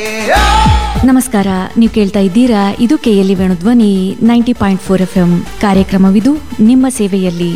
ನಮಸ್ಕಾರ ನೀವು ಕೇಳ್ತಾ ಇದ್ದೀರಾ ಇದು KLE Venudhwani ninety point four F M ಕಾರ್ಯಕ್ರಮವಿದು ನಿಮ್ಮ ಸೇವೆಯಲ್ಲಿ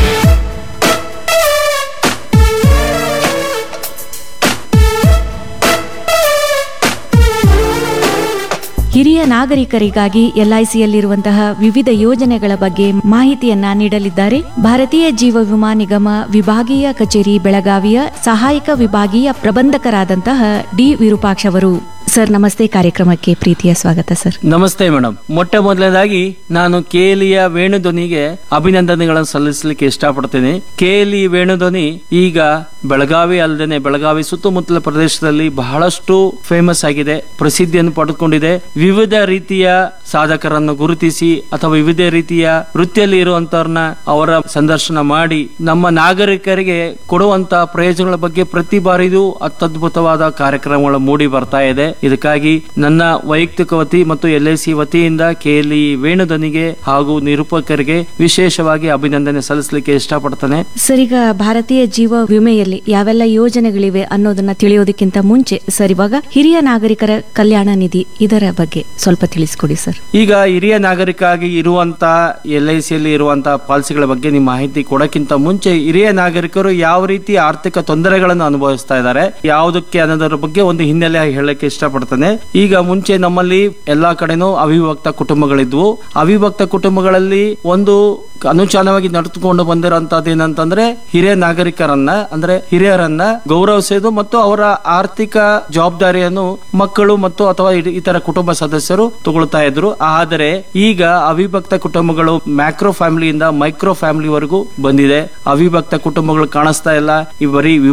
ಹಿರಿಯ ನಾಗರಿಕರಿಗಾಗಿ ಎಲ್ಐಸಿಯಲ್ಲಿರುವಂತಹ ವಿವಿಧ ಯೋಜನೆಗಳ ಬಗ್ಗೆ ಮಾಹಿತಿಯನ್ನ ನೀಡಲಿದ್ದಾರೆ ಭಾರತೀಯ ಜೀವ ವಿಮಾ ನಿಗಮ ವಿಭಾಗೀಯ ಕಚೇರಿ ಬೆಳಗಾವಿಯ ಸಹಾಯಕ ವಿಭಾಗೀಯ ಪ್ರಬಂಧಕರಾದಂತಹ ಡಿ ವಿರೂಪಾಕ್ಷ ಅವರು ಸರ್ ನಮಸ್ತೆ ಕಾರ್ಯಕ್ರಮಕ್ಕೆ ಪ್ರೀತಿಯ ಸ್ವಾಗತ ಸರ್ ನಮಸ್ತೆ ಮೇಡಮ್ ಮೊಟ್ಟ ಮೊದಲನೇದಾಗಿ ನಾನು ಕೇಲಿಯ ವೇಣುಧ್ವನಿಗೆ ಅಭಿನಂದನೆಗಳನ್ನು ಸಲ್ಲಿಸಲಿಕ್ಕೆ ಇಷ್ಟಪಡ್ತೇನೆ ಕೇಲಿ ವೇಣುಧ್ವನಿ ಈಗ ಬೆಳಗಾವಿ ಅಲ್ಲದೆ ಬೆಳಗಾವಿ ಸುತ್ತಮುತ್ತಲ ಪ್ರದೇಶದಲ್ಲಿ ಬಹಳಷ್ಟು ಫೇಮಸ್ ಆಗಿದೆ ಪ್ರಸಿದ್ಧಿಯನ್ನು ಪಡೆದುಕೊಂಡಿದೆ ವಿವಿಧ ರೀತಿಯ ಸಾಧಕರನ್ನು ಗುರುತಿಸಿ ಅಥವಾ ವಿವಿಧ ರೀತಿಯ ವೃತ್ತಿಯಲ್ಲಿ ಇರುವಂತವ್ರನ್ನ ಅವರ ಸಂದರ್ಶನ ಮಾಡಿ ನಮ್ಮ ನಾಗರಿಕರಿಗೆ ಕೊಡುವಂತ ಪ್ರಯೋಜನಗಳ ಬಗ್ಗೆ ಪ್ರತಿ ಬಾರಿಯೂ ಅತ್ಯದ್ಭುತವಾದ ಕಾರ್ಯಕ್ರಮಗಳು ಮೂಡಿ ಬರ್ತಾ ಇದೆ ಇದಕ್ಕಾಗಿ ನನ್ನ ವೈಯಕ್ತಿಕ ವತಿ ಮತ್ತು ಎಲ್ ಐ ಸಿ ವತಿಯಿಂದ ಕೇಲಿ ವೇಣುಧನಿಗೆ ಹಾಗೂ ನಿರೂಪಕರಿಗೆ ವಿಶೇಷವಾಗಿ ಅಭಿನಂದನೆ ಸಲ್ಲಿಸಲಿಕ್ಕೆ ಇಷ್ಟಪಡ್ತಾನೆ ಸರ್ ಈಗ ಭಾರತೀಯ ಜೀವ ವಿಮೆಯಲ್ಲಿ ಯಾವೆಲ್ಲ ಯೋಜನೆಗಳಿವೆ ಅನ್ನೋದನ್ನ ತಿಳಿಯೋದಕ್ಕಿಂತ ಮುಂಚೆ ಸರ್ ಇವಾಗ ಹಿರಿಯ ನಾಗರಿಕರ ಕಲ್ಯಾಣ ನಿಧಿ ಇದರ ಬಗ್ಗೆ ಸ್ವಲ್ಪ ತಿಳಿಸ್ಕೊಡಿ ಸರ್ ಈಗ ಹಿರಿಯ ನಾಗರಿಕಾಗಿ ಇರುವಂತ ಎಲ್ ಐ ಸಿಯಲ್ಲಿ ಇರುವಂತಹ ಪಾಲಿಸಿಗಳ ಬಗ್ಗೆ ನಿಮ್ಮ ಮಾಹಿತಿ ಕೊಡಕ್ಕಿಂತ ಮುಂಚೆ ಹಿರಿಯ ನಾಗರಿಕರು ಯಾವ ರೀತಿ ಆರ್ಥಿಕ ತೊಂದರೆಗಳನ್ನು ಅನುಭವಿಸ್ತಾ ಇದ್ದಾರೆ ಯಾವುದಕ್ಕೆ ಅನ್ನೋದರ ಬಗ್ಗೆ ಒಂದು ಹಿನ್ನೆಲೆ ಹೇಳಕ್ಕೆ ಇಷ್ಟಪಡ್ತಾನೆ ಈಗ ಮುಂಚೆ ನಮ್ಮಲ್ಲಿ ಎಲ್ಲಾ ಕಡೆನೂ ಅವಿಭಕ್ತ ಕುಟುಂಬಗಳಿದ್ವು ಅವಿಭಕ್ತ ಕುಟುಂಬಗಳಲ್ಲಿ ಒಂದು ಅನುಚಾನವಾಗಿ ನಡೆದುಕೊಂಡು ಬಂದಿರೋಂತದ್ದು ಏನಂತಂದ್ರೆ ಹಿರಿಯ ನಾಗರಿಕರನ್ನ ಅಂದ್ರೆ ಹಿರಿಯರನ್ನ ಗೌರವಿಸೋದು ಮತ್ತು ಅವರ ಆರ್ಥಿಕ ಜವಾಬ್ದಾರಿಯನ್ನು ಮಕ್ಕಳು ಮತ್ತು ಅಥವಾ ಇಡ- ಇತರ ಕುಟುಂಬ ಸದಸ್ಯರು ತಗೊಳ್ತಾ ಇದ್ರು ಆದರೆ ಈಗ ಅವಿಭಕ್ತ ಕುಟುಂಬಗಳು ಮ್ಯಾಕ್ರೋ ಫ್ಯಾಮಿಲಿಯಿಂದ ಮೈಕ್ರೋ ಫ್ಯಾಮಿಲಿವರೆಗೂ ಬಂದಿದೆ ಅವಿಭಕ್ತ ಕುಟುಂಬಗಳು ಕಾಣಿಸ್ತಾ ಇಲ್ಲ ಈ ಬರೀ